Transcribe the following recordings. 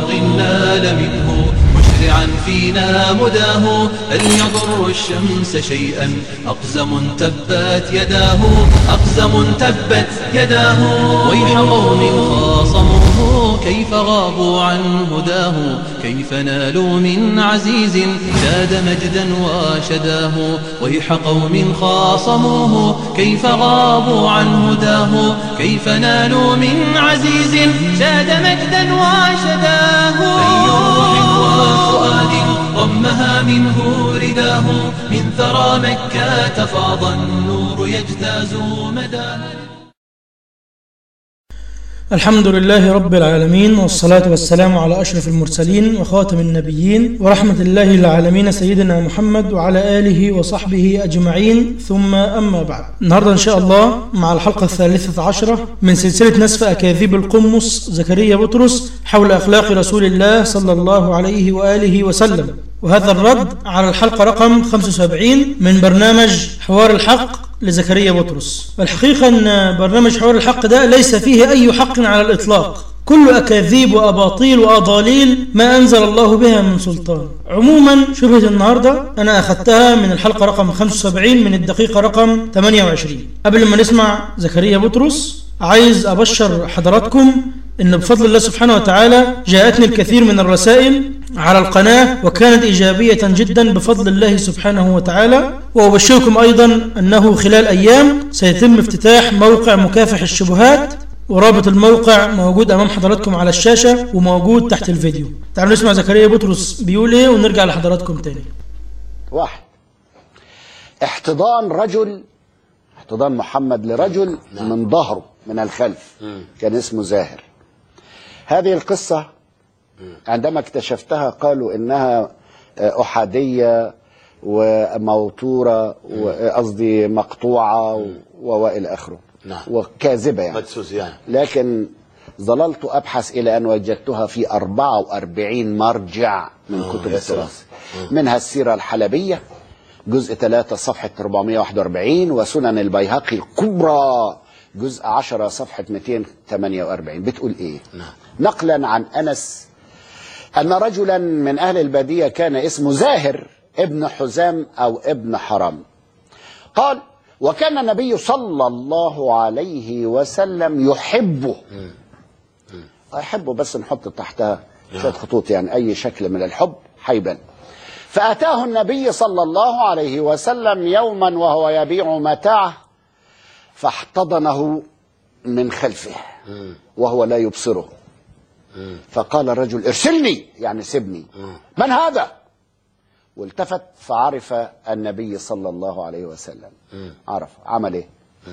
خلق نال منه مسرعا فينا مداه هل يضر الشمس شيئا أقزم تبت يداه أقزم تبت يداه ويح قوم خاصموه كيف غابوا عن هداه كيف نالوا من عزيز زاد مجدا وشداه ويح قوم خاصموه كيف غابوا عن هداه كيف نالوا من عزيز زاد مجدا وشداه أي روح وفؤاد ضمها منه رداه من ثرى مكة فاض النور يجتاز مداه الحمد لله رب العالمين والصلاة والسلام على أشرف المرسلين وخاتم النبيين ورحمة الله للعالمين سيدنا محمد وعلى آله وصحبه أجمعين ثم أما بعد النهاردة إن شاء الله مع الحلقة الثالثة عشرة من سلسلة نسف أكاذيب القمص زكريا بطرس حول أخلاق رسول الله صلى الله عليه وآله وسلم وهذا الرد على الحلقة رقم 75 من برنامج حوار الحق لزكريا بطرس والحقيقة أن برنامج حوار الحق ده ليس فيه أي حق على الإطلاق كل أكاذيب وأباطيل وأضاليل ما أنزل الله بها من سلطان عموما شبهة النهاردة أنا أخذتها من الحلقة رقم 75 من الدقيقة رقم 28 قبل ما نسمع زكريا بطرس عايز أبشر حضراتكم إن بفضل الله سبحانه وتعالى جاءتني الكثير من الرسائل على القناة وكانت إيجابية جدا بفضل الله سبحانه وتعالى وأبشركم أيضا أنه خلال أيام سيتم افتتاح موقع مكافح الشبهات ورابط الموقع موجود أمام حضراتكم على الشاشة وموجود تحت الفيديو تعالوا نسمع زكريا بطرس بيقول إيه ونرجع لحضراتكم تاني واحد احتضان رجل احتضان محمد لرجل من ظهره من الخلف كان اسمه زاهر هذه القصة عندما اكتشفتها قالوا انها احادية وموتورة قصدي مقطوعة والى اخره نعم. وكاذبة يعني مدسوس يعني لكن ظللت ابحث الى ان وجدتها في 44 مرجع من آه، كتب يا سلام. التراث منها السيره الحلبيه جزء 3 صفحه 441 وسنن البيهقي الكبرى جزء 10 صفحه 248 بتقول ايه؟ نعم. نقلا عن انس ان رجلا من اهل الباديه كان اسمه زاهر ابن حزام او ابن حرام قال وكان النبي صلى الله عليه وسلم يحبه يحبه بس نحط تحتها شويه خطوط يعني اي شكل من الحب حيبا فاتاه النبي صلى الله عليه وسلم يوما وهو يبيع متاعه فاحتضنه من خلفه وهو لا يبصره فقال الرجل ارسلني يعني سبني من هذا والتفت فعرف النبي صلى الله عليه وسلم عرف عمل ايه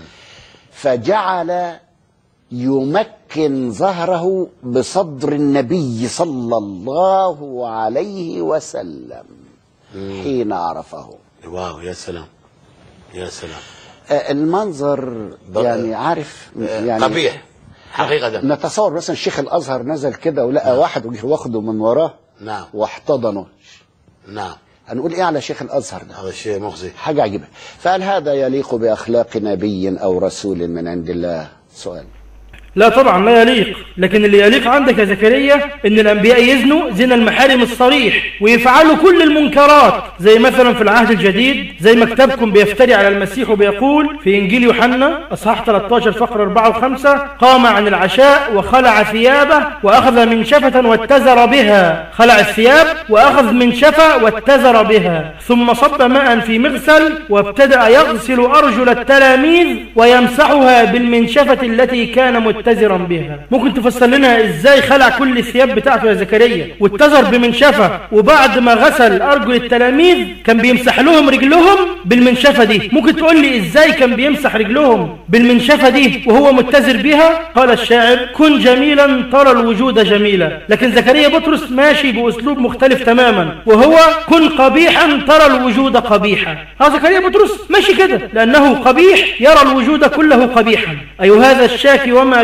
فجعل يمكن ظهره بصدر النبي صلى الله عليه وسلم حين عرفه واو يا سلام يا سلام آه، المنظر ب- يعني عارف يعني قبيح حقيقة نتصور مثلا الشيخ الازهر نزل كده ولقى واحد وجه واخده من وراه نعم واحتضنه نعم هنقول ايه على شيخ الازهر ده هذا شيء مخزي حاجه عجيبه فهل هذا يليق باخلاق نبي او رسول من عند الله سؤال لا طبعا لا يليق لكن اللي يليق عندك يا زكريا ان الانبياء يزنوا زنا المحارم الصريح ويفعلوا كل المنكرات زي مثلا في العهد الجديد زي ما كتابكم بيفتري على المسيح وبيقول في انجيل يوحنا اصحاح 13 فقره 4 و5 قام عن العشاء وخلع ثيابه واخذ منشفه واتزر بها خلع الثياب واخذ منشفه واتزر بها ثم صب ماء في مغسل وابتدا يغسل ارجل التلاميذ ويمسحها بالمنشفه التي كان متزرا بها ممكن تفسر لنا ازاي خلع كل الثياب بتاعته يا زكريا واتزر بمنشفه وبعد ما غسل ارجل التلاميذ كان بيمسح لهم رجلهم بالمنشفه دي ممكن تقول لي ازاي كان بيمسح رجلهم بالمنشفه دي وهو متزر بها قال الشاعر كن جميلا ترى الوجود جميلا لكن زكريا بطرس ماشي باسلوب مختلف تماما وهو كن قبيحا ترى الوجود قبيحا ها زكريا بطرس ماشي كده لانه قبيح يرى الوجود كله قبيحا اي هذا الشاكي وما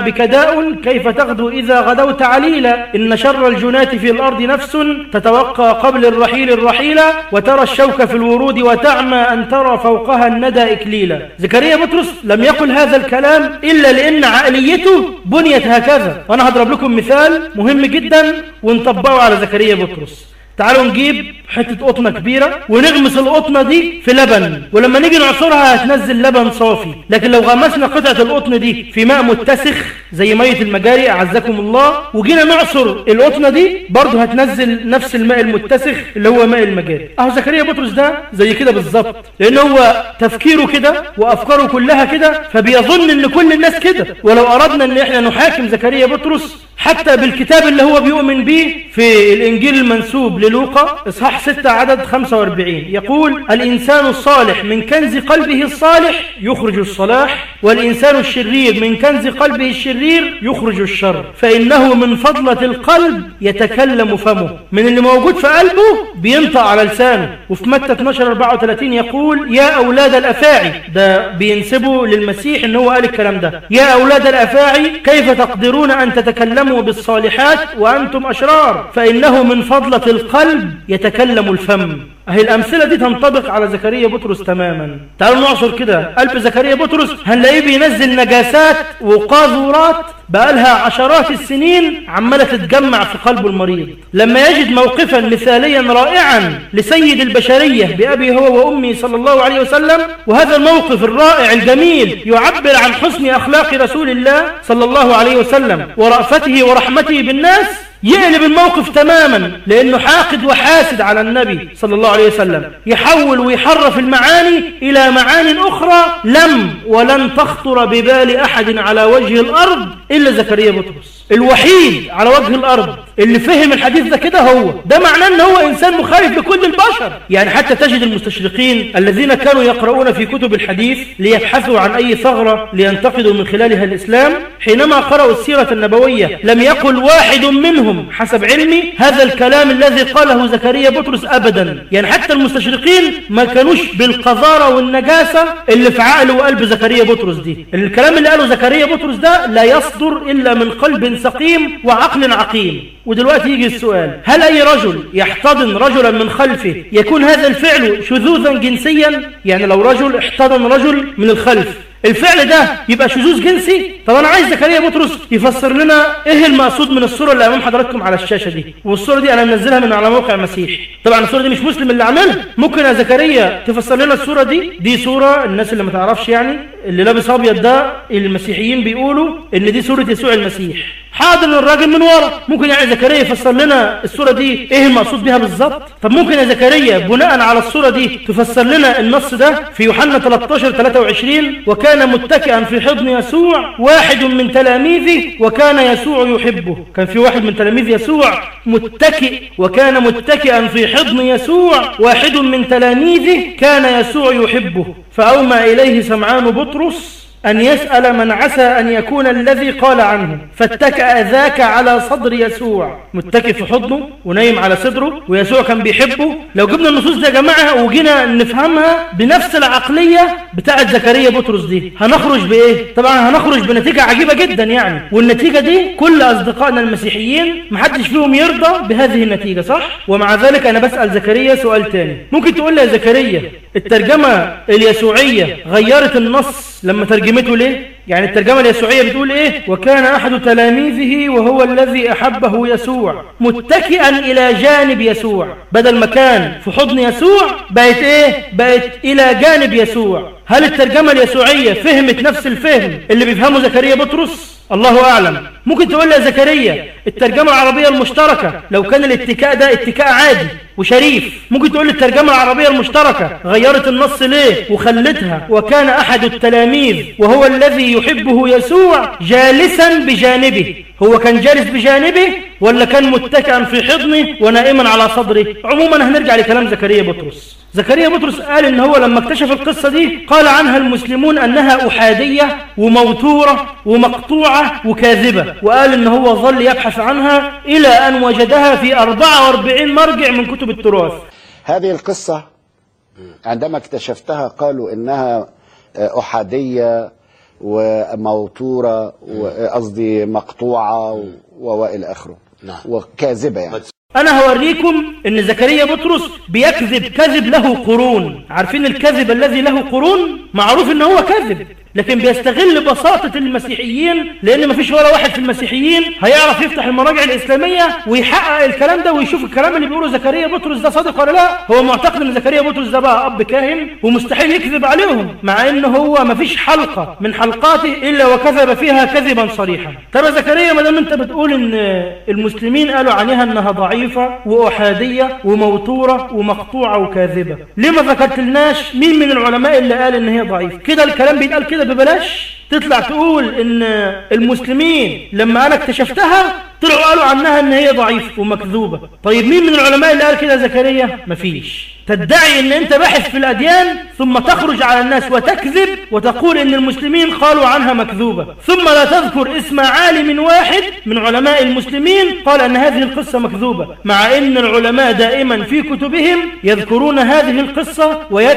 بك داء كيف تغدو إذا غدوت عليلا إن شر الجنات في الأرض نفس تتوقى قبل الرحيل الرحيلة وترى الشوك في الورود وتعمى أن ترى فوقها الندى إكليلا زكريا بطرس لم يقل هذا الكلام إلا لأن عقليته بنيت هكذا وأنا هضرب لكم مثال مهم جدا ونطبقه على زكريا بطرس تعالوا نجيب حتة قطنة كبيرة ونغمس القطنة دي في لبن ولما نيجي نعصرها هتنزل لبن صافي لكن لو غمسنا قطعة القطن دي في ماء متسخ زي مية المجاري أعزكم الله وجينا نعصر القطنة دي برضه هتنزل نفس الماء المتسخ اللي هو ماء المجاري أهو زكريا بطرس ده زي كده بالظبط لأن هو تفكيره كده وأفكاره كلها كده فبيظن إن كل الناس كده ولو أردنا إن إحنا نحاكم زكريا بطرس حتى بالكتاب اللي هو بيؤمن به في الإنجيل المنسوب للوقا إصحاح 6 عدد 45 يقول الإنسان الصالح من كنز قلبه الصالح يخرج الصلاح والإنسان الشرير من كنز قلبه الشرير يخرج الشر فإنه من فضلة القلب يتكلم فمه من اللي موجود في قلبه بينطق على لسانه وفي متى 12 34 يقول يا أولاد الأفاعي ده بينسبه للمسيح إن هو قال الكلام ده يا أولاد الأفاعي كيف تقدرون أن تتكلموا بالصالحات وأنتم أشرار فإنه من فضلة القلب يتكلم الفم أهي الأمثلة دي تنطبق على زكريا بطرس تماما تعالوا نعصر كده قلب زكريا بطرس هنلاقيه بينزل نجاسات وقاذورات بقالها عشرات السنين عمالة تتجمع في قلبه المريض لما يجد موقفا مثاليا رائعا لسيد البشرية بأبي هو وأمي صلى الله عليه وسلم وهذا الموقف الرائع الجميل يعبر عن حسن أخلاق رسول الله صلى الله عليه وسلم ورأفته ورحمته بالناس يقلب الموقف تماما لأنه حاقد وحاسد على النبي صلى الله عليه وسلم يحول ويحرف المعاني إلى معان أخرى لم ولن تخطر ببال أحد على وجه الأرض إلا زكريا بطرس الوحيد على وجه الأرض اللي فهم الحديث ده كده هو ده معناه ان هو إنسان مخالف لكل البشر يعني حتى تجد المستشرقين الذين كانوا يقرؤون في كتب الحديث ليبحثوا عن أي ثغرة لينتقدوا من خلالها الإسلام حينما قرأوا السيرة النبوية لم يقل واحد منهم حسب علمي هذا الكلام الذي قاله زكريا بطرس أبدا يعني حتى المستشرقين ما كانوش بالقذارة والنجاسة اللي في عقل وقلب زكريا بطرس دي الكلام اللي قاله زكريا بطرس ده لا يصدر إلا من قلب سقيم وعقل عقيم ودلوقتي يجي السؤال هل أي رجل يحتضن رجلا من خلفه يكون هذا الفعل شذوذا جنسيا يعني لو رجل احتضن رجل من الخلف الفعل ده يبقى شذوذ جنسي طب انا عايز زكريا بطرس يفسر لنا ايه المقصود من الصوره اللي امام حضراتكم على الشاشه دي والصوره دي انا منزلها من على موقع المسيح طبعا الصوره دي مش مسلم اللي عاملها ممكن يا زكريا تفسر لنا الصوره دي دي صوره الناس اللي ما تعرفش يعني اللي لابس ابيض ده المسيحيين بيقولوا ان دي صوره يسوع المسيح حاضر الراجل من ورا ممكن يعني زكريا يفسر لنا الصوره دي ايه المقصود بيها بالظبط طب ممكن يا زكريا بناء على الصوره دي تفسر لنا النص ده في يوحنا 13 23 وكان متكئا في حضن يسوع واحد من تلاميذه وكان يسوع يحبه كان في واحد من تلاميذ يسوع متكئ وكان متكئا في حضن يسوع واحد من تلاميذه كان يسوع يحبه فأومى إليه سمعان بطرس أن يسأل من عسى أن يكون الذي قال عنه فاتكأ ذاك على صدر يسوع متكئ في حضنه ونايم على صدره ويسوع كان بيحبه لو جبنا النصوص دي يا جماعة وجينا نفهمها بنفس العقلية بتاعة زكريا بطرس دي هنخرج بإيه؟ طبعا هنخرج بنتيجة عجيبة جدا يعني والنتيجة دي كل أصدقائنا المسيحيين محدش فيهم يرضى بهذه النتيجة صح؟ ومع ذلك أنا بسأل زكريا سؤال تاني ممكن تقول لي يا زكريا الترجمة اليسوعية غيرت النص لما ترجمته ليه؟ يعني الترجمة اليسوعية بتقول ايه وكان احد تلاميذه وهو الذي احبه يسوع متكئا الى جانب يسوع بدل ما كان في حضن يسوع بقت ايه بقت الى جانب يسوع هل الترجمة اليسوعية فهمت نفس الفهم اللي بيفهمه زكريا بطرس الله أعلم ممكن تقول لي يا زكريا الترجمة العربية المشتركة لو كان الاتكاء ده اتكاء عادي وشريف ممكن تقول لي الترجمة العربية المشتركة غيرت النص ليه وخلتها وكان أحد التلاميذ وهو الذي يحبه يسوع جالسا بجانبه هو كان جالس بجانبه ولا كان متكئا في حضنه ونائما على صدره عموما هنرجع لكلام زكريا بطرس زكريا بطرس قال ان هو لما اكتشف القصة دي قال عنها المسلمون انها احادية وموتورة ومقطوعة وكاذبة وقال ان هو ظل يبحث عنها الى ان وجدها في 44 مرجع من كتب التراث هذه القصة عندما اكتشفتها قالوا إنها أحادية وموتورة وقصدي مقطوعة و- وإلى آخره نعم. وكاذبة يعني انا هوريكم ان زكريا بطرس بيكذب كذب له قرون عارفين الكذب الذي له قرون معروف ان هو كذب لكن بيستغل بساطة المسيحيين لان مفيش ولا واحد في المسيحيين هيعرف يفتح المراجع الاسلامية ويحقق الكلام ده ويشوف الكلام اللي بيقوله زكريا بطرس ده صادق ولا لا هو معتقد ان زكريا بطرس ده بقى اب كاهن ومستحيل يكذب عليهم مع ان هو مفيش حلقة من حلقاته الا وكذب فيها كذبا صريحا طب يا زكريا ما دام انت بتقول ان المسلمين قالوا عليها انها ضعيفة واحادية وموتورة ومقطوعة وكاذبة ليه ما ذكرتلناش مين من العلماء اللي قال ان هي ضعيفة كده الكلام بيتقال كده ببلاش تطلع تقول ان المسلمين لما انا اكتشفتها طلعوا قالوا عنها ان هي ضعيفة ومكذوبة طيب مين من العلماء اللي قال كده يا زكريا مفيش تدعي ان انت باحث في الاديان ثم تخرج على الناس وتكذب وتقول ان المسلمين قالوا عنها مكذوبة ثم لا تذكر اسم عالم واحد من علماء المسلمين قال ان هذه القصة مكذوبة مع ان العلماء دائما في كتبهم يذكرون هذه القصة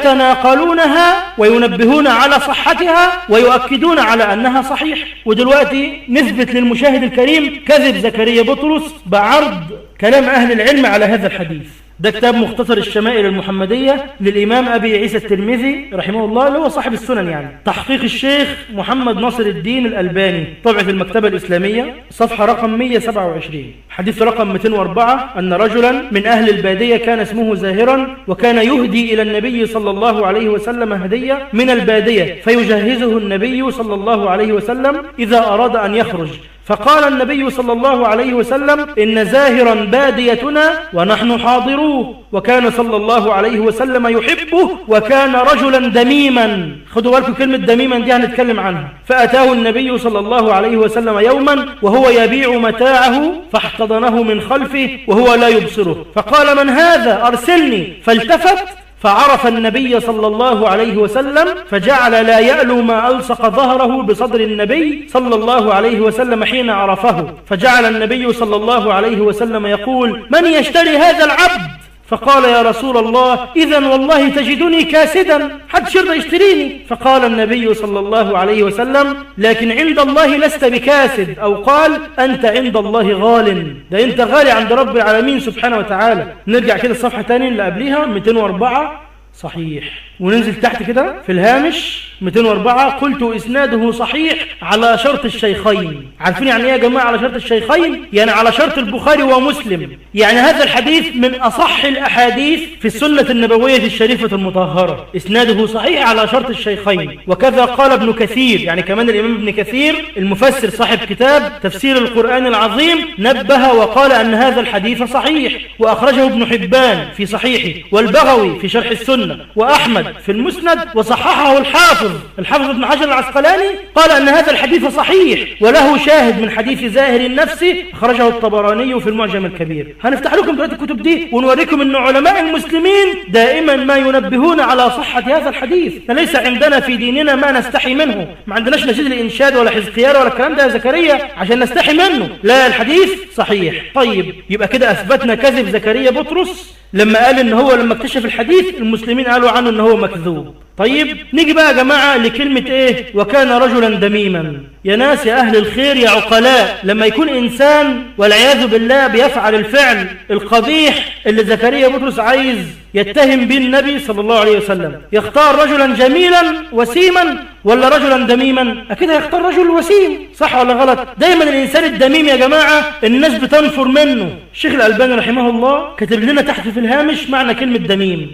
ويتناقلونها وينبهون على صحتها ويؤكدون على انها صحيح ودلوقتي نثبت للمشاهد الكريم كذب زكريا بطرس بعرض كلام اهل العلم على هذا الحديث ده كتاب مختصر الشمائل المحمدية للإمام أبي عيسى الترمذي رحمه الله اللي هو صاحب السنن يعني تحقيق الشيخ محمد ناصر الدين الألباني طبعة المكتبة الإسلامية صفحة رقم 127 حديث رقم 204 أن رجلا من أهل البادية كان اسمه زاهرا وكان يهدي إلى النبي صلى الله عليه وسلم هدية من البادية فيجهزه النبي صلى الله عليه وسلم إذا أراد أن يخرج فقال النبي صلى الله عليه وسلم إن زاهرا باديتنا ونحن حاضروه وكان صلى الله عليه وسلم يحبه وكان رجلا دميما خدوا بالكم كلمة دميما دي هنتكلم عنها فأتاه النبي صلى الله عليه وسلم يوما وهو يبيع متاعه فاحتضنه من خلفه وهو لا يبصره فقال من هذا أرسلني فالتفت فعرف النبي صلى الله عليه وسلم فجعل لا يألو ما ألصق ظهره بصدر النبي صلى الله عليه وسلم حين عرفه فجعل النبي صلى الله عليه وسلم يقول من يشتري هذا العبد فقال يا رسول الله إذا والله تجدني كاسدا حد شرط يشتريني فقال النبي صلى الله عليه وسلم لكن عند الله لست بكاسد أو قال أنت عند الله غال ده أنت غالي عند رب العالمين سبحانه وتعالى نرجع كده الصفحة تاني اللي قبلها 204 صحيح وننزل تحت كده في الهامش 204 قلت إسناده صحيح على شرط الشيخين عارفين يعني إيه يا جماعة على شرط الشيخين يعني على شرط البخاري ومسلم يعني هذا الحديث من أصح الأحاديث في السنة النبوية الشريفة المطهرة إسناده صحيح على شرط الشيخين وكذا قال ابن كثير يعني كمان الإمام ابن كثير المفسر صاحب كتاب تفسير القرآن العظيم نبه وقال أن هذا الحديث صحيح وأخرجه ابن حبان في صحيحه والبغوي في شرح السنة وأحمد في المسند وصححه الحافظ الحافظ ابن حجر العسقلاني قال أن هذا الحديث صحيح وله شاهد من حديث زاهر النفس أخرجه الطبراني في المعجم الكبير هنفتح لكم دلوقتي الكتب دي ونوريكم أن علماء المسلمين دائما ما ينبهون على صحة هذا الحديث فليس عندنا في ديننا ما نستحي منه ما عندناش نشيد الإنشاد ولا حزقيار ولا الكلام ده يا زكريا عشان نستحي منه لا الحديث صحيح طيب يبقى كده أثبتنا كذب زكريا بطرس لما قال ان هو لما اكتشف الحديث المسلمين قالوا عنه ان هو مكذوب طيب نيجي بقى يا جماعة لكلمة ايه وكان رجلا دميما يا ناس يا اهل الخير يا عقلاء لما يكون انسان والعياذ بالله بيفعل الفعل القبيح اللي زكريا بطرس عايز يتهم به النبي صلى الله عليه وسلم يختار رجلا جميلا وسيما ولا رجلا دميما اكيد هيختار رجل وسيم صح ولا غلط دايما الانسان الدميم يا جماعة الناس بتنفر منه الشيخ الالباني رحمه الله كتب لنا تحت في الهامش معنى كلمة دميم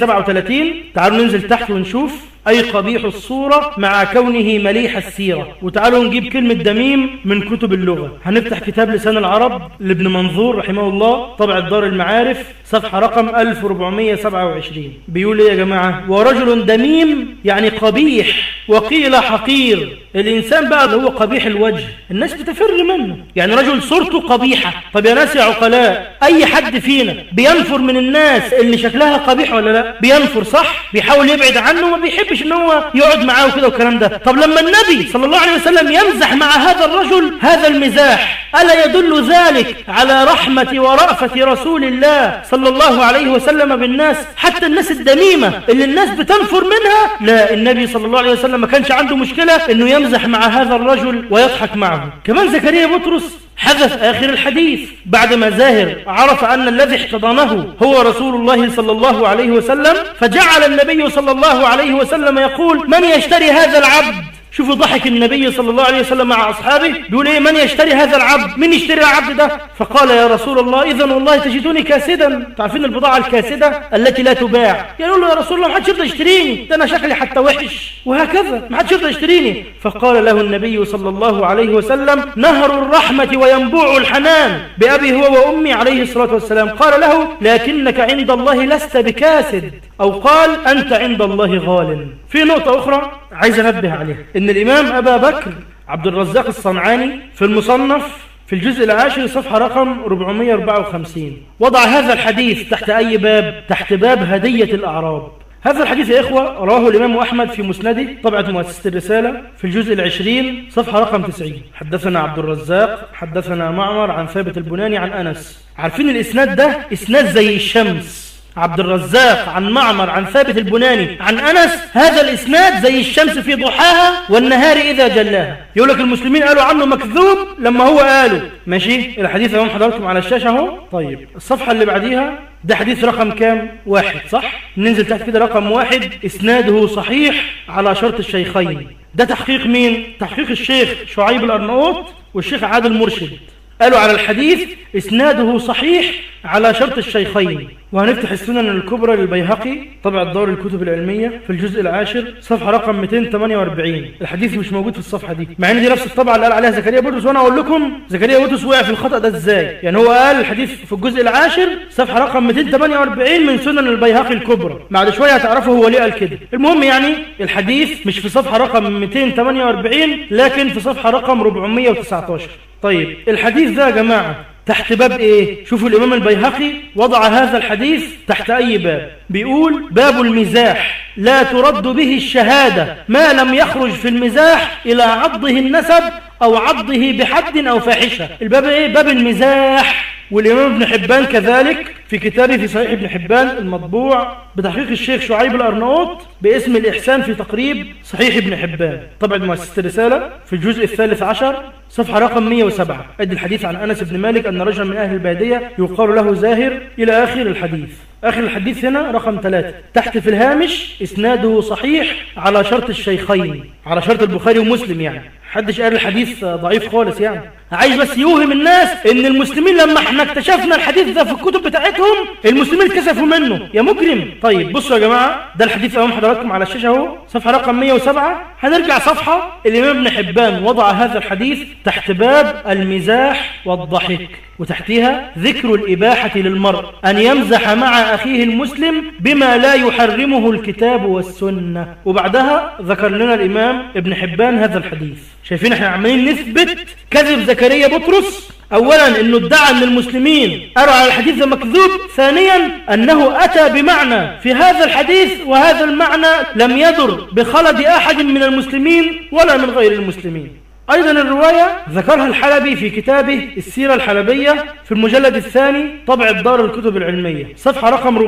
237 تعالوا ننزل تحت ونشوف أي قبيح الصورة مع كونه مليح السيرة وتعالوا نجيب كلمة دميم من كتب اللغة هنفتح كتاب لسان العرب لابن منظور رحمه الله طبع دار المعارف صفحة رقم 1427 بيقول ايه يا جماعة ورجل دميم يعني قبيح وقيل حقير الإنسان بقى اللي هو قبيح الوجه الناس بتفر منه يعني رجل صورته قبيحة طب يا ناس يا عقلاء أي حد فينا بينفر من الناس اللي شكلها قبيح ولا لا بينفر صح بيحاول يبعد عنه ما بيحبش يحبش ان هو يقعد معاه وكده والكلام ده طب لما النبي صلى الله عليه وسلم يمزح مع هذا الرجل هذا المزاح ألا يدل ذلك على رحمة ورأفة رسول الله صلى الله عليه وسلم بالناس حتى الناس الدميمة اللي الناس بتنفر منها لا النبي صلى الله عليه وسلم ما كانش عنده مشكلة انه يمزح مع هذا الرجل ويضحك معه كمان زكريا بطرس حدث آخر الحديث بعدما زاهر عرف أن الذي احتضنه هو رسول الله صلى الله عليه وسلم فجعل النبي صلى الله عليه وسلم يقول من يشتري هذا العبد شوفوا ضحك النبي صلى الله عليه وسلم مع أصحابه بيقول إيه من يشتري هذا العبد من يشتري العبد ده فقال يا رسول الله إذا والله تجدوني كاسدا تعرفين البضاعة الكاسدة التي لا تباع يقول له يا رسول الله ما حدش يرضى يشتريني ده أنا شكلي حتى وحش وهكذا ما حدش يرضى يشتريني فقال له النبي صلى الله عليه وسلم نهر الرحمة وينبوع الحنان بأبي هو وأمي عليه الصلاة والسلام قال له لكنك عند الله لست بكاسد أو قال أنت عند الله غال في نقطة أخرى عايز أنبه عليها إن الإمام أبا بكر عبد الرزاق الصنعاني في المصنف في الجزء العاشر صفحة رقم 454 وضع هذا الحديث تحت أي باب تحت باب هدية الأعراب هذا الحديث يا إخوة رواه الإمام أحمد في مسنده طبعة مؤسسة الرسالة في الجزء العشرين صفحة رقم 90 حدثنا عبد الرزاق حدثنا معمر عن ثابت البناني عن أنس عارفين الإسناد ده إسناد زي الشمس عبد الرزاق عن معمر عن ثابت البناني عن أنس هذا الإسناد زي الشمس في ضحاها والنهار إذا جلاها يقول لك المسلمين قالوا عنه مكذوب لما هو قالوا ماشي الحديث أمام حضراتكم على الشاشة اهو طيب الصفحة اللي بعديها ده حديث رقم كام واحد صح ننزل تحت كده رقم واحد إسناده صحيح على شرط الشيخين ده تحقيق مين تحقيق الشيخ شعيب الأرناؤوط والشيخ عادل مرشد قالوا على الحديث إسناده صحيح على شرط الشيخين وهنفتح السنن الكبرى للبيهقي طبع دار الكتب العلمية في الجزء العاشر صفحة رقم 248 الحديث مش موجود في الصفحة دي مع ان دي نفس الطبعة اللي قال عليها زكريا بطرس وانا اقول لكم زكريا بطرس وقع في الخطأ ده ازاي يعني هو قال الحديث في الجزء العاشر صفحة رقم 248 من سنن البيهقي الكبرى بعد شوية هتعرفوا هو ليه قال كده المهم يعني الحديث مش في صفحة رقم 248 لكن في صفحة رقم 419 طيب الحديث ده يا جماعة تحت باب ايه شوفوا الامام البيهقي وضع هذا الحديث تحت اي باب بيقول باب المزاح لا ترد به الشهادة ما لم يخرج في المزاح الى عضه النسب او عضه بحد او فاحشة الباب ايه باب المزاح والإمام ابن حبان كذلك في كتابه في صحيح ابن حبان المطبوع بتحقيق الشيخ شعيب الأرناؤوط باسم الإحسان في تقريب صحيح ابن حبان طبعا مؤسسة الرسالة في الجزء الثالث عشر صفحة رقم 107 أدي الحديث عن أنس بن مالك أن رجلا من أهل البادية يقال له زاهر إلى آخر الحديث آخر الحديث هنا رقم ثلاثة تحت في الهامش إسناده صحيح على شرط الشيخين على شرط البخاري ومسلم يعني حدش قال الحديث ضعيف خالص يعني عايز بس يوهم الناس ان المسلمين لما احنا اكتشفنا الحديث ده في الكتب بتاعتهم المسلمين اتكسفوا منه يا مجرم طيب بصوا يا جماعه ده الحديث امام حضراتكم على الشاشه اهو صفحه رقم 107 هنرجع صفحه الامام ابن حبان وضع هذا الحديث تحت باب المزاح والضحك وتحتها ذكر الإباحة للمرء أن يمزح مع أخيه المسلم بما لا يحرمه الكتاب والسنة وبعدها ذكر لنا الإمام ابن حبان هذا الحديث شايفين احنا عمالين نثبت كذب زكريا بطرس أولا أنه ادعى أن المسلمين أرى على الحديث ده مكذوب ثانيا أنه أتى بمعنى في هذا الحديث وهذا المعنى لم يدر بخلد أحد من المسلمين ولا من غير المسلمين أيضا الرواية ذكرها الحلبي في كتابه السيرة الحلبية في المجلد الثاني طبع دار الكتب العلمية صفحة رقم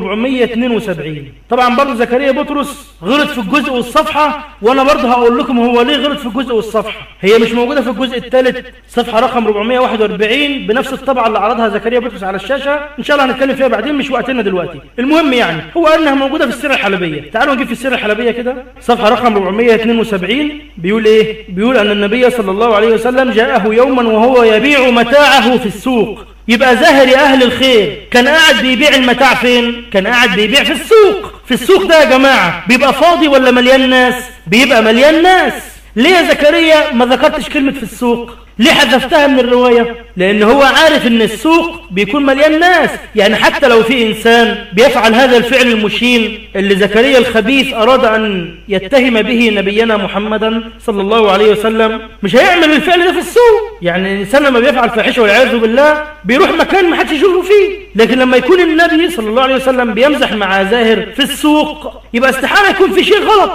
472 طبعا برضو زكريا بطرس غلط في الجزء والصفحة وأنا برضو هقول لكم هو ليه غلط في الجزء والصفحة هي مش موجودة في الجزء الثالث صفحة رقم 441 بنفس الطبعة اللي عرضها زكريا بطرس على الشاشة إن شاء الله هنتكلم فيها بعدين مش وقتنا دلوقتي المهم يعني هو قال إنها موجودة في السيرة الحلبية تعالوا نجيب في السيرة الحلبية كده صفحة رقم 472 بيقول إيه بيقول أن النبي صلى الله عليه وسلم جاءه يوما وهو يبيع متاعه في السوق يبقى زهر أهل الخير كان قاعد بيبيع المتاع فين كان قاعد بيبيع في السوق في السوق ده يا جماعة بيبقى فاضي ولا مليان ناس بيبقى مليان ناس ليه يا زكريا ما ذكرتش كلمة في السوق ليه حذفتها من الرواية لأن هو عارف أن السوق بيكون مليان ناس يعني حتى لو في إنسان بيفعل هذا الفعل المشين اللي زكريا الخبيث أراد أن يتهم به نبينا محمدا صلى الله عليه وسلم مش هيعمل الفعل ده في السوق يعني الإنسان لما بيفعل فاحشة والعياذ بالله بيروح مكان ما حدش يشوفه فيه لكن لما يكون النبي صلى الله عليه وسلم بيمزح مع زاهر في السوق يبقى استحالة يكون في شيء غلط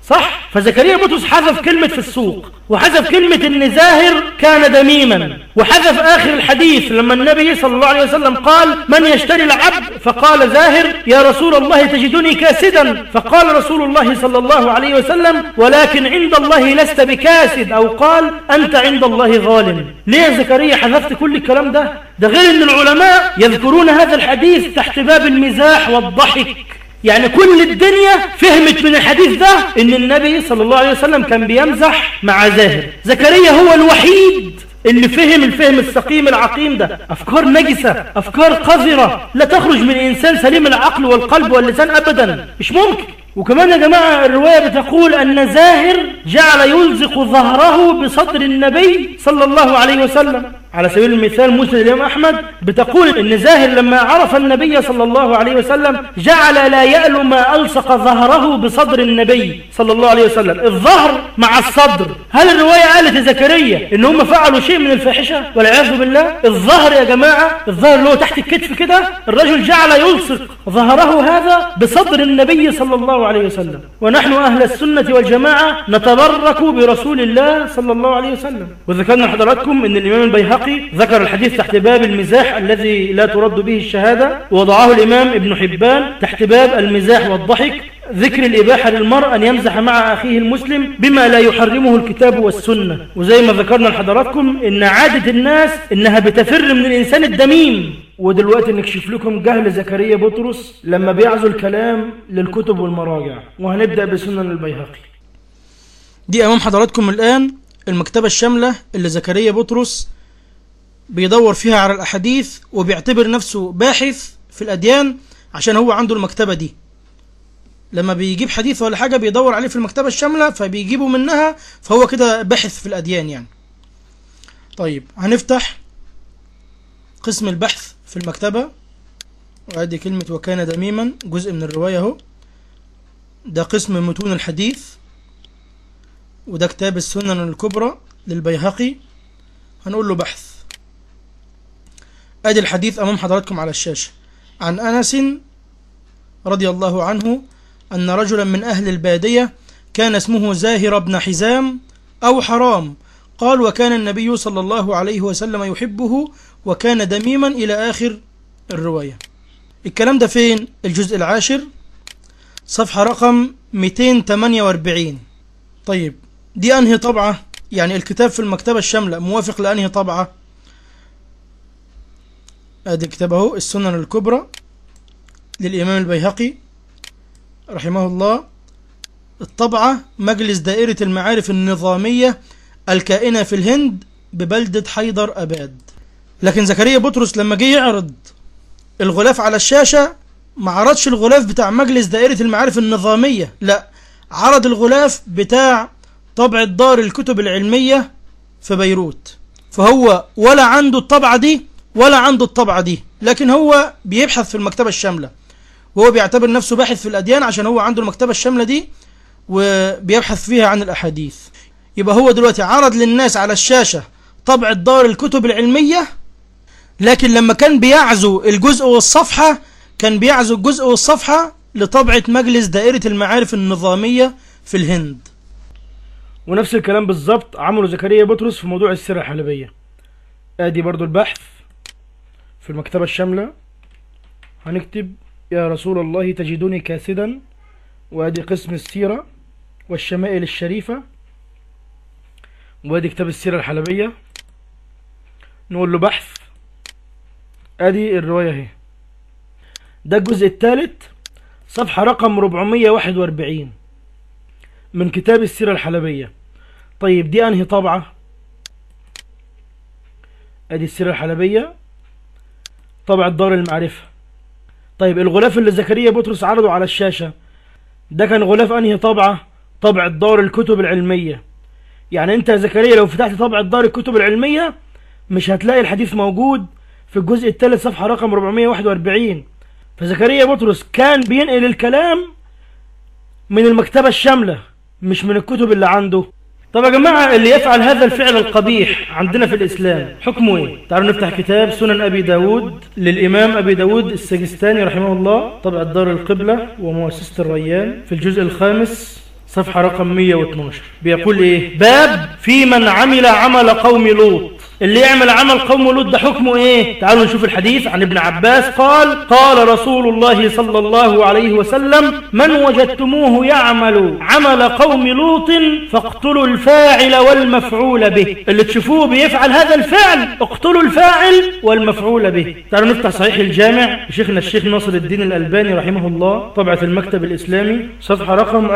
صح فزكريا بطرس حذف كلمة في السوق وحذف كلمة ان زاهر كان دميما وحذف اخر الحديث لما النبي صلى الله عليه وسلم قال من يشتري العبد فقال زاهر يا رسول الله تجدني كاسدا فقال رسول الله صلى الله عليه وسلم ولكن عند الله لست بكاسد او قال انت عند الله غالم ليه يا زكريا حذفت كل الكلام ده ده غير ان العلماء يذكرون هذا الحديث تحت باب المزاح والضحك يعني كل الدنيا فهمت من الحديث ده ان النبي صلى الله عليه وسلم كان بيمزح مع زاهر زكريا هو الوحيد اللي فهم الفهم السقيم العقيم ده افكار نجسة افكار قذرة لا تخرج من انسان سليم العقل والقلب واللسان ابدا مش ممكن وكمان يا جماعة الرواية بتقول أن زاهر جعل يلزق ظهره بصدر النبي صلى الله عليه وسلم على سبيل المثال مسلم الإمام أحمد بتقول أن زاهر لما عرف النبي صلى الله عليه وسلم جعل لا يألو ما ألصق ظهره بصدر النبي صلى الله عليه وسلم الظهر مع الصدر هل الرواية قالت لزكريا أن هم فعلوا شيء من الفاحشة والعياذ بالله الظهر يا جماعة الظهر اللي هو تحت الكتف كده الرجل جعل يلصق ظهره هذا بصدر النبي صلى الله عليه وسلم ونحن أهل السنة والجماعة نتبرك برسول الله صلى الله عليه وسلم وذكرنا لحضراتكم أن الإمام البيهقي ذكر الحديث تحت باب المزاح الذي لا ترد به الشهادة ووضعه الإمام ابن حبان تحت باب المزاح والضحك ذكر الإباحة للمرء أن يمزح مع أخيه المسلم بما لا يحرمه الكتاب والسنة وزي ما ذكرنا لحضراتكم إن عادة الناس إنها بتفر من الإنسان الدميم ودلوقتي نكشف لكم جهل زكريا بطرس لما بيعزو الكلام للكتب والمراجع وهنبدأ بسنن البيهقي دي أمام حضراتكم الآن المكتبة الشاملة اللي زكريا بطرس بيدور فيها على الأحاديث وبيعتبر نفسه باحث في الأديان عشان هو عنده المكتبة دي لما بيجيب حديث ولا حاجة بيدور عليه في المكتبة الشاملة فبيجيبه منها فهو كده باحث في الأديان يعني طيب هنفتح قسم البحث في المكتبة وادي كلمة وكان دميما جزء من الرواية اهو ده قسم متون الحديث وده كتاب السنن الكبرى للبيهقي هنقول له بحث ادي الحديث امام حضراتكم على الشاشة عن انس رضي الله عنه ان رجلا من اهل البادية كان اسمه زاهر بن حزام او حرام قال وكان النبي صلى الله عليه وسلم يحبه وكان دميما إلى آخر الرواية الكلام ده فين؟ الجزء العاشر صفحة رقم 248 طيب دي أنهي طبعة؟ يعني الكتاب في المكتبة الشاملة موافق لأنهي طبعة؟ ادي الكتاب اهو السنن الكبرى للإمام البيهقي رحمه الله الطبعة مجلس دائرة المعارف النظامية الكائنة في الهند ببلدة حيدر أباد لكن زكريا بطرس لما جه يعرض الغلاف على الشاشة ما عرضش الغلاف بتاع مجلس دائرة المعارف النظامية لا عرض الغلاف بتاع طبعة دار الكتب العلمية في بيروت فهو ولا عنده الطبعة دي ولا عنده الطبعة دي لكن هو بيبحث في المكتبة الشاملة وهو بيعتبر نفسه باحث في الأديان عشان هو عنده المكتبة الشاملة دي وبيبحث فيها عن الأحاديث يبقى هو دلوقتي عرض للناس على الشاشة طبعة دار الكتب العلمية لكن لما كان بيعزو الجزء والصفحة كان بيعزو الجزء والصفحة لطبعة مجلس دائرة المعارف النظامية في الهند ونفس الكلام بالظبط عمله زكريا بطرس في موضوع السيرة الحلبية ادي برضو البحث في المكتبة الشاملة هنكتب يا رسول الله تجدني كاسدا وادي قسم السيرة والشمائل الشريفة وادي كتاب السيرة الحلبية نقول له بحث ادي الرواية اهي ده الجزء الثالث صفحة رقم 441 من كتاب السيرة الحلبية طيب دي انهي طبعة ادي السيرة الحلبية طبعة دار المعرفة طيب الغلاف اللي زكريا بطرس عرضه على الشاشة ده كان غلاف انهي طبعة طبعة دار الكتب العلمية يعني انت يا زكريا لو فتحت طبعة دار الكتب العلمية مش هتلاقي الحديث موجود في الجزء الثالث صفحة رقم 441 فزكريا بطرس كان بينقل الكلام من المكتبة الشاملة مش من الكتب اللي عنده طب يا جماعة اللي يفعل هذا الفعل القبيح عندنا في الإسلام حكمه ايه؟ تعالوا نفتح كتاب سنن أبي داود للإمام أبي داود السجستاني رحمه الله طبع دار القبلة ومؤسسة الريان في الجزء الخامس صفحة رقم 112 بيقول ايه باب في من عمل عمل قوم لوط اللي يعمل عمل قوم لوط ده حكمه ايه تعالوا نشوف الحديث عن ابن عباس قال قال رسول الله صلى الله عليه وسلم من وجدتموه يعمل عمل قوم لوط فاقتلوا الفاعل والمفعول به اللي تشوفوه بيفعل هذا الفعل اقتلوا الفاعل والمفعول به تعالوا نفتح صحيح الجامع شيخنا الشيخ ناصر الدين الألباني رحمه الله طبعة المكتب الإسلامي صفحة رقم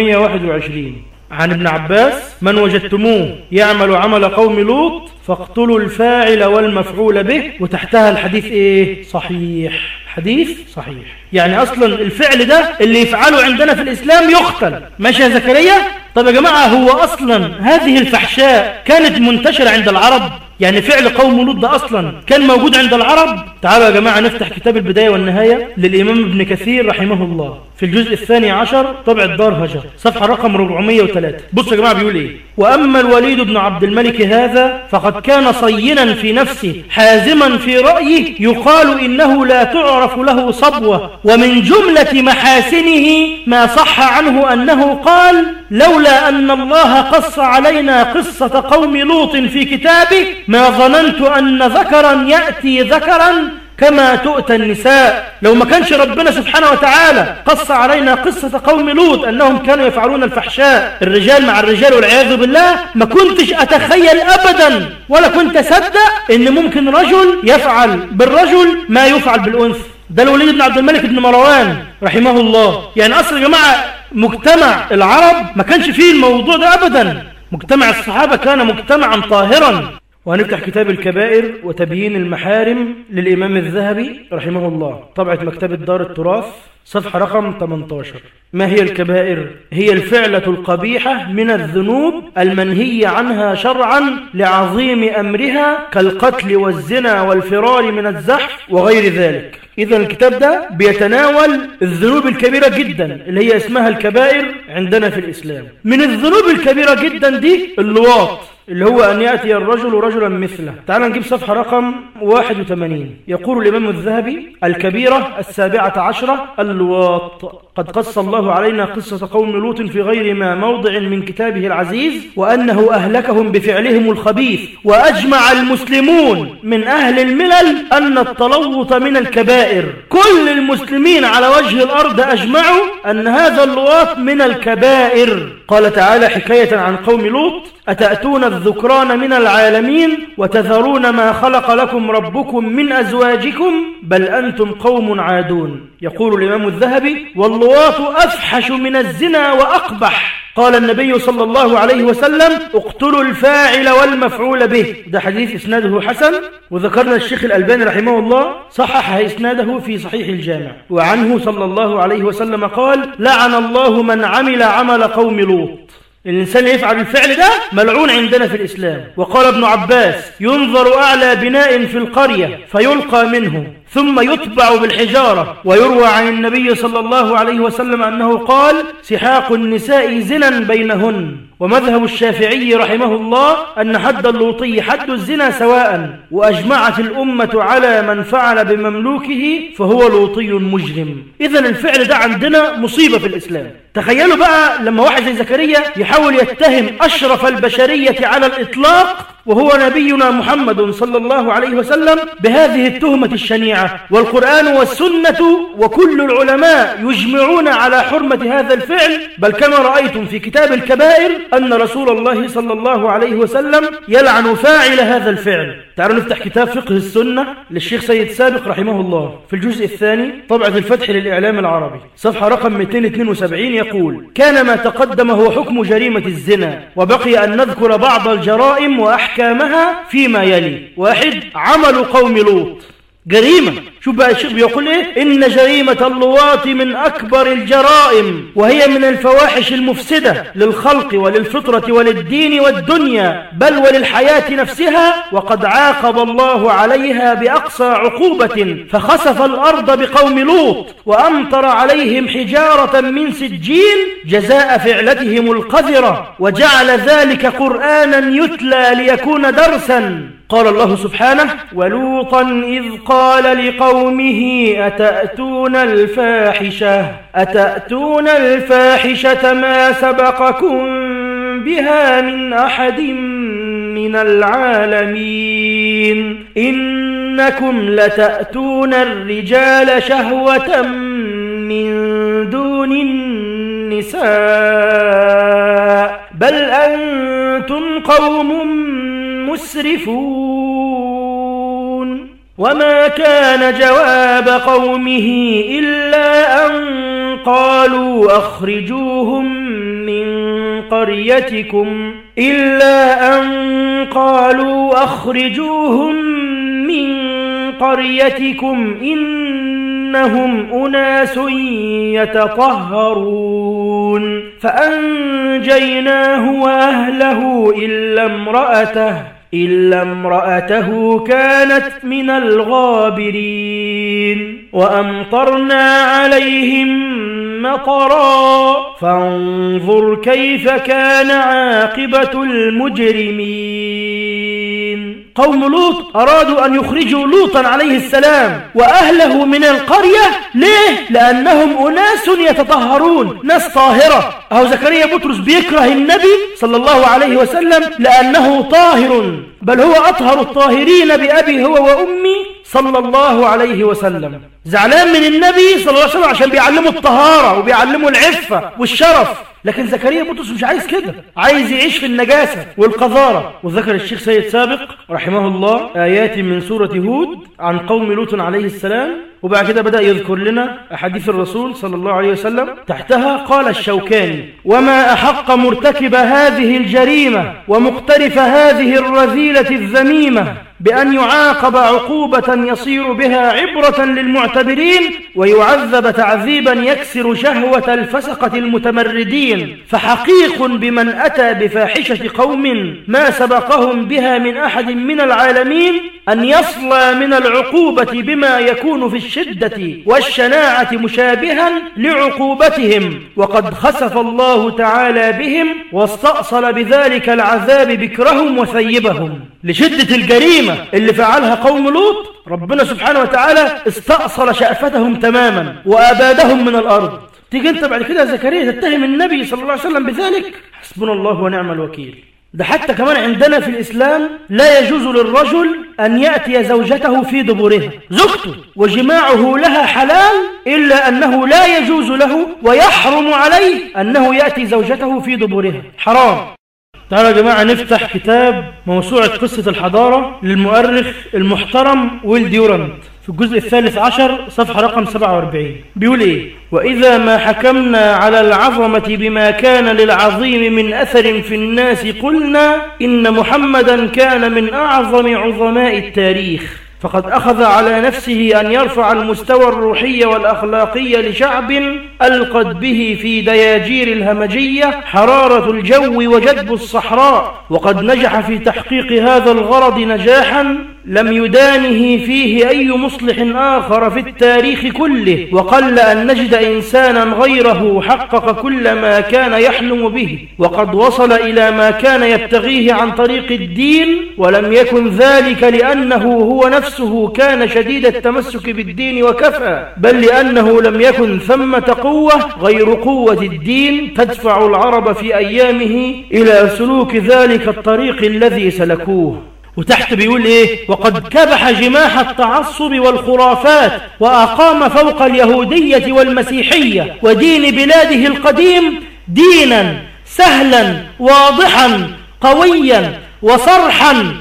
1121 عن ابن عباس من وجدتموه يعمل عمل قوم لوط فاقتلوا الفاعل والمفعول به وتحتها الحديث ايه صحيح حديث صحيح يعني اصلا الفعل ده اللي يفعله عندنا في الاسلام يقتل ماشي يا زكريا طب يا جماعة هو اصلا هذه الفحشاء كانت منتشرة عند العرب يعني فعل قوم لوط ده اصلا كان موجود عند العرب تعالوا يا جماعة نفتح كتاب البداية والنهاية للامام ابن كثير رحمه الله في الجزء الثاني عشر طبع الدار هجر صفحة رقم 403 بصوا يا جماعة بيقول ايه واما الوليد بن عبد الملك هذا فقد كان صينا في نفسه حازما في رأيه يقال إنه لا تعرف له صبوة ومن جملة محاسنه ما صح عنه أنه قال لولا أن الله قص علينا قصة قوم لوط في كتابه ما ظننت أن ذكرا يأتي ذكرا كما تؤتى النساء لو ما كانش ربنا سبحانه وتعالى قص علينا قصة قوم لوط أنهم كانوا يفعلون الفحشاء الرجال مع الرجال والعياذ بالله ما كنتش أتخيل أبدا ولا كنت أصدق أن ممكن رجل يفعل بالرجل ما يفعل بالأنثى ده الوليد بن عبد الملك بن مروان رحمه الله يعني أصل يا جماعة مجتمع العرب ما كانش فيه الموضوع ده أبدا مجتمع الصحابة كان مجتمعا طاهرا وهنفتح كتاب الكبائر وتبيين المحارم للإمام الذهبي رحمه الله طبعة مكتبة دار التراث صفحة رقم 18 ما هي الكبائر؟ هي الفعلة القبيحة من الذنوب المنهي عنها شرعا لعظيم أمرها كالقتل والزنا والفرار من الزحف وغير ذلك إذا الكتاب ده بيتناول الذنوب الكبيرة جدا اللي هي اسمها الكبائر عندنا في الإسلام من الذنوب الكبيرة جدا دي اللواط اللي هو أن يأتي الرجل رجلا مثله تعال نجيب صفحة رقم 81 يقول الإمام الذهبي الكبيرة السابعة عشرة اللواط قد قص الله علينا قصة قوم لوط في غير ما موضع من كتابه العزيز وأنه أهلكهم بفعلهم الخبيث وأجمع المسلمون من أهل الملل أن التلوط من الكبائر كل المسلمين على وجه الأرض أجمعوا أن هذا اللواط من الكبائر قال تعالى حكاية عن قوم لوط أتأتون الذكران من العالمين وتذرون ما خلق لكم ربكم من أزواجكم بل أنتم قوم عادون يقول الإمام الذهبي واللواط أفحش من الزنا وأقبح قال النبي صلى الله عليه وسلم اقتلوا الفاعل والمفعول به ده حديث إسناده حسن وذكرنا الشيخ الألباني رحمه الله صحح إسناده في صحيح الجامع وعنه صلى الله عليه وسلم قال لعن الله من عمل عمل قوم لوط الإنسان يفعل الفعل ده ملعون عندنا في الإسلام وقال ابن عباس ينظر أعلى بناء في القرية فيلقى منه ثم يتبع بالحجارة ويروى عن النبي صلى الله عليه وسلم أنه قال سحاق النساء زنا بينهن ومذهب الشافعي رحمه الله أن حد اللوطي حد الزنا سواء وأجمعت الأمة على من فعل بمملوكه فهو لوطي مجرم إذا الفعل ده عندنا مصيبة في الإسلام تخيلوا بقى لما واحد زي زكريا يحاول يتهم أشرف البشرية على الإطلاق وهو نبينا محمد صلى الله عليه وسلم بهذه التهمة الشنيعة والقرآن والسنة وكل العلماء يجمعون على حرمة هذا الفعل بل كما رأيتم في كتاب الكبائر أن رسول الله صلى الله عليه وسلم يلعن فاعل هذا الفعل تعالوا نفتح كتاب فقه السنة للشيخ سيد سابق رحمه الله في الجزء الثاني طبعة الفتح للإعلام العربي صفحة رقم 272 يقول كان ما تقدم هو حكم جريمة الزنا وبقي أن نذكر بعض الجرائم وأحكامها فيما يلي واحد عمل قوم لوط جريمة شوف بقى الشيخ بيقول ايه ان جريمة اللواط من اكبر الجرائم وهي من الفواحش المفسدة للخلق وللفطرة وللدين والدنيا بل وللحياة نفسها وقد عاقب الله عليها باقصى عقوبة فخسف الارض بقوم لوط وامطر عليهم حجارة من سجيل جزاء فعلتهم القذرة وجعل ذلك قرآنا يتلى ليكون درسا قال الله سبحانه ولوطا إذ قال لقوم قومه أتأتون الفاحشة أتأتون الفاحشة ما سبقكم بها من أحد من العالمين إنكم لتأتون الرجال شهوة من دون النساء بل أنتم قوم مسرفون وما كان جواب قومه إلا أن قالوا أخرجوهم من قريتكم إلا أن قالوا أخرجوهم من قريتكم إنهم أناس يتطهرون فأنجيناه وأهله إلا امرأته إلا امرأته كانت من الغابرين وأمطرنا عليهم مطرا فانظر كيف كان عاقبة المجرمين قوم لوط أرادوا أن يخرجوا لوطا عليه السلام وأهله من القرية ليه؟ لأنهم أناس يتطهرون ناس طاهرة أهو زكريا بطرس بيكره النبي صلى الله عليه وسلم لأنه طاهر بل هو أطهر الطاهرين بأبي هو وأمي صلى الله عليه وسلم زعلان من النبي صلى الله عليه وسلم عشان بيعلمه الطهارة وبيعلمه العفة والشرف لكن زكريا بطرس مش عايز كده عايز يعيش في النجاسة والقذارة وذكر الشيخ سيد سابق رحمه الله آيات من سورة هود عن قوم لوط عليه السلام وبعد كده بدأ يذكر لنا أحاديث الرسول صلى الله عليه وسلم تحتها قال الشوكاني وما أحق مرتكب هذه الجريمة ومقترف هذه الرذيلة الذميمة بأن يعاقب عقوبة يصير بها عبرة للمعتبرين ويعذب تعذيبا يكسر شهوة الفسقة المتمردين فحقيق بمن أتى بفاحشة قوم ما سبقهم بها من أحد من العالمين أن يصلى من العقوبة بما يكون في الشدة والشناعة مشابها لعقوبتهم وقد خسف الله تعالى بهم واستأصل بذلك العذاب بكرهم وثيبهم لشدة الجريمة اللي فعلها قوم لوط ربنا سبحانه وتعالى استأصل شأفتهم تماما وأبادهم من الأرض تيجي انت بعد كده يا زكريا تتهم النبي صلى الله عليه وسلم بذلك حسبنا الله ونعم الوكيل ده حتى كمان عندنا في الإسلام لا يجوز للرجل أن يأتي زوجته في دبرها زوجته وجماعه لها حلال إلا أنه لا يجوز له ويحرم عليه أنه يأتي زوجته في دبرها حرام تعالوا يا جماعة نفتح كتاب موسوعة قصة الحضارة للمؤرخ المحترم ويل ديورانت في الجزء الثالث عشر صفحة رقم 47 بيقول إيه وإذا ما حكمنا على العظمة بما كان للعظيم من أثر في الناس قلنا إن محمدا كان من أعظم عظماء التاريخ فقد أخذ على نفسه أن يرفع المستوى الروحي والأخلاقي لشعب ألقت به في دياجير الهمجية حرارة الجو وجدب الصحراء وقد نجح في تحقيق هذا الغرض نجاحا لم يدانه فيه أي مصلح آخر في التاريخ كله وقل أن نجد إنسانا غيره حقق كل ما كان يحلم به وقد وصل إلى ما كان يبتغيه عن طريق الدين ولم يكن ذلك لأنه هو نفسه كان شديد التمسك بالدين وكفى بل لأنه لم يكن ثمة قوة غير قوة الدين تدفع العرب في أيامه إلى سلوك ذلك الطريق الذي سلكوه وتحت بيقول ايه وقد كبح جماح التعصب والخرافات وأقام فوق اليهودية والمسيحية ودين بلاده القديم دينا سهلا واضحا قويا وصرحا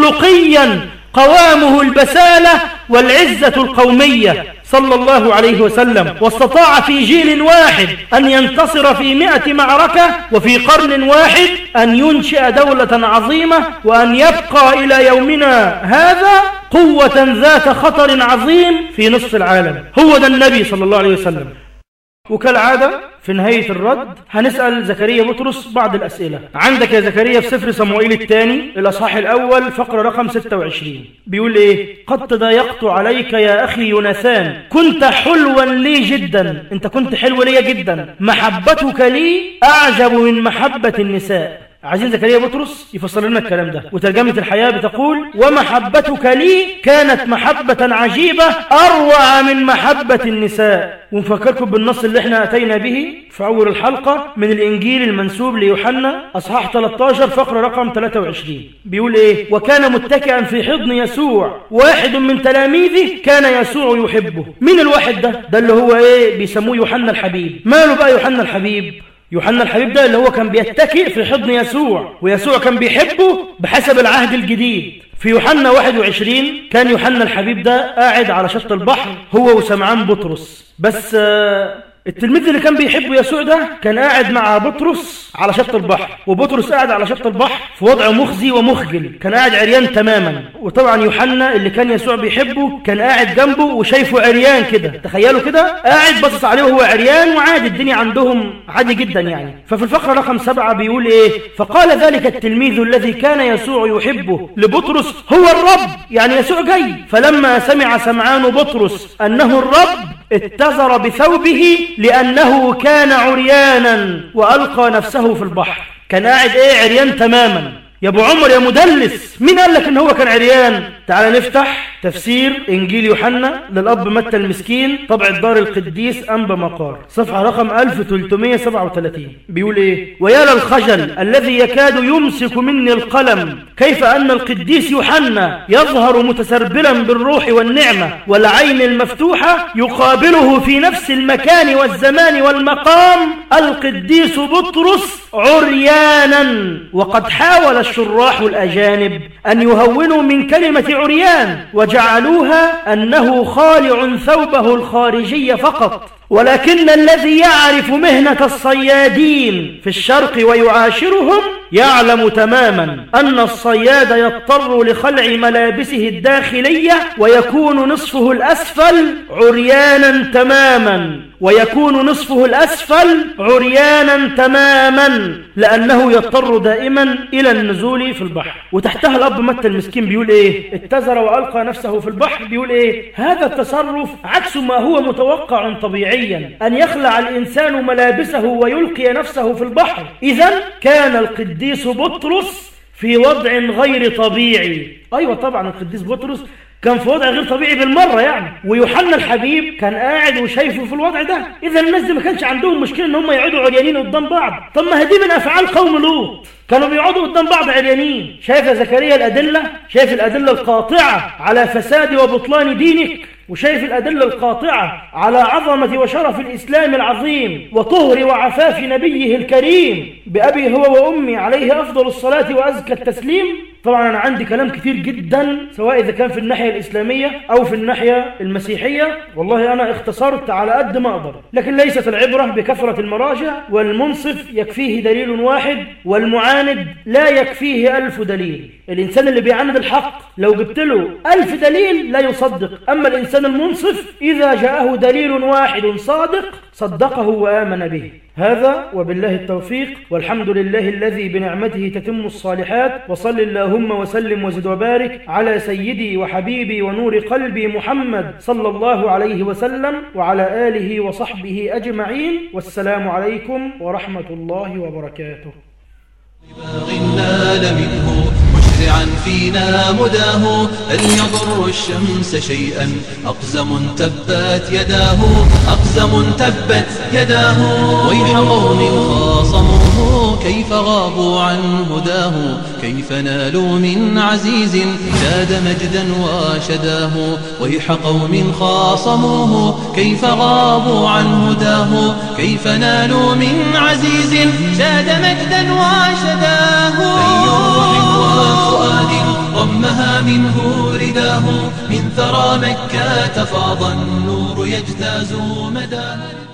خلقيا قوامه البسالة والعزة القومية صلى الله عليه وسلم واستطاع في جيل واحد أن ينتصر في مئة معركة وفي قرن واحد أن ينشئ دولة عظيمة وأن يبقى إلى يومنا هذا قوة ذات خطر عظيم في نصف العالم هو ده النبي صلى الله عليه وسلم وكالعادة في نهاية الرد هنسأل زكريا بطرس بعض الأسئلة عندك يا زكريا في سفر صموئيل الثاني الأصحاح الأول فقرة رقم 26 بيقول إيه قد تضايقت عليك يا أخي يوناثان كنت حلوا لي جدا أنت كنت حلو لي جدا محبتك لي أعجب من محبة النساء عايزين زكريا بطرس يفسر لنا الكلام ده وترجمة الحياة بتقول ومحبتك لي كانت محبة عجيبة أروع من محبة النساء ونفكركم بالنص اللي احنا أتينا به في أول الحلقة من الإنجيل المنسوب ليوحنا أصحاح 13 فقرة رقم 23 بيقول إيه وكان متكئا في حضن يسوع واحد من تلاميذه كان يسوع يحبه مين الواحد ده ده اللي هو إيه بيسموه يوحنا الحبيب ماله بقى يوحنا الحبيب يوحنا الحبيب ده اللي هو كان بيتكئ في حضن يسوع ويسوع كان بيحبه بحسب العهد الجديد في يوحنا 21 كان يوحنا الحبيب ده قاعد على شط البحر هو وسمعان بطرس بس آه، التلميذ اللي كان بيحبه يسوع ده كان قاعد مع بطرس على شط البحر وبطرس قاعد على شط البحر في وضع مخزي ومخجل كان قاعد عريان تماما وطبعا يوحنا اللي كان يسوع بيحبه كان قاعد جنبه وشايفه عريان كده تخيلوا كده قاعد باصص عليه وهو عريان وعادي الدنيا عندهم عادي جدا يعني ففي الفقرة رقم سبعة بيقول ايه فقال ذلك التلميذ الذي كان يسوع يحبه لبطرس هو الرب يعني يسوع جاي فلما سمع سمعان بطرس أنه الرب اتزر بثوبه لأنه كان عريانا وألقى نفسه في البحر كان قاعد ايه عريان تماما يا ابو عمر يا مدلس مين قال لك ان هو كان عريان تعال نفتح تفسير انجيل يوحنا للاب متى المسكين طبع الدار القديس انبا مقار صفحه رقم 1337 بيقول ايه ويا للخجل الذي يكاد يمسك مني القلم كيف ان القديس يوحنا يظهر متسربلا بالروح والنعمه والعين المفتوحه يقابله في نفس المكان والزمان والمقام القديس بطرس عريانا وقد حاول الشراح الأجانب أن يهونوا من كلمة عريان وجعلوها أنه خالع ثوبه الخارجي فقط ولكن الذي يعرف مهنة الصيادين في الشرق ويعاشرهم يعلم تماما أن الصياد يضطر لخلع ملابسه الداخلية ويكون نصفه الأسفل عريانا تماما ويكون نصفه الأسفل عريانا تماما لأنه يضطر دائما إلى النزول في البحر وتحتها الأب متى المسكين بيقول إيه اتزر وألقى نفسه في البحر بيقول إيه هذا التصرف عكس ما هو متوقع طبيعيا أن يخلع الإنسان ملابسه ويلقي نفسه في البحر إذا كان القديس بطرس في وضع غير طبيعي أيوة طبعا القديس بطرس كان في وضع غير طبيعي بالمرة يعني ويوحنا الحبيب كان قاعد وشايفه في الوضع ده إذا الناس دي ما كانش عندهم مشكلة إن هم يقعدوا عريانين قدام بعض طب ما هي دي من أفعال قوم لوط كانوا بيقعدوا قدام بعض عريانين شايف يا زكريا الأدلة شايف الأدلة القاطعة على فساد وبطلان دينك وشايف الأدلة القاطعة على عظمة وشرف الإسلام العظيم وطهر وعفاف نبيه الكريم بأبي هو وأمي عليه أفضل الصلاة وأزكى التسليم طبعا أنا عندي كلام كثير جدا سواء إذا كان في الناحية الإسلامية أو في الناحية المسيحية والله أنا اختصرت على قد ما أقدر لكن ليست العبرة بكثرة المراجع والمنصف يكفيه دليل واحد والمعاند لا يكفيه ألف دليل الإنسان اللي بيعاند الحق لو جبت له ألف دليل لا يصدق أما الإنسان المنصف إذا جاءه دليل واحد صادق صدقه وآمن به هذا وبالله التوفيق والحمد لله الذي بنعمته تتم الصالحات وصل اللهم وسلم وزد وبارك على سيدي وحبيبي ونور قلبي محمد صلى الله عليه وسلم وعلى آله وصحبه أجمعين والسلام عليكم ورحمة الله وبركاته باغ نال منه مشرعا فينا مداه هل يضر الشمس شيئا أقزم تبت يداه أقزم تبت يداه ويح قوم خاصموه كيف غابوا عن هداه كيف نالوا من عزيز شاد مجدا وشداه ويح قوم خاصموه كيف غابوا عن هداه كيف نالوا من عزيز شاد مجدا وشداه أي روح وفؤاد ضمها منه رداه من ثرى مكة فاض النور يجتاز مداه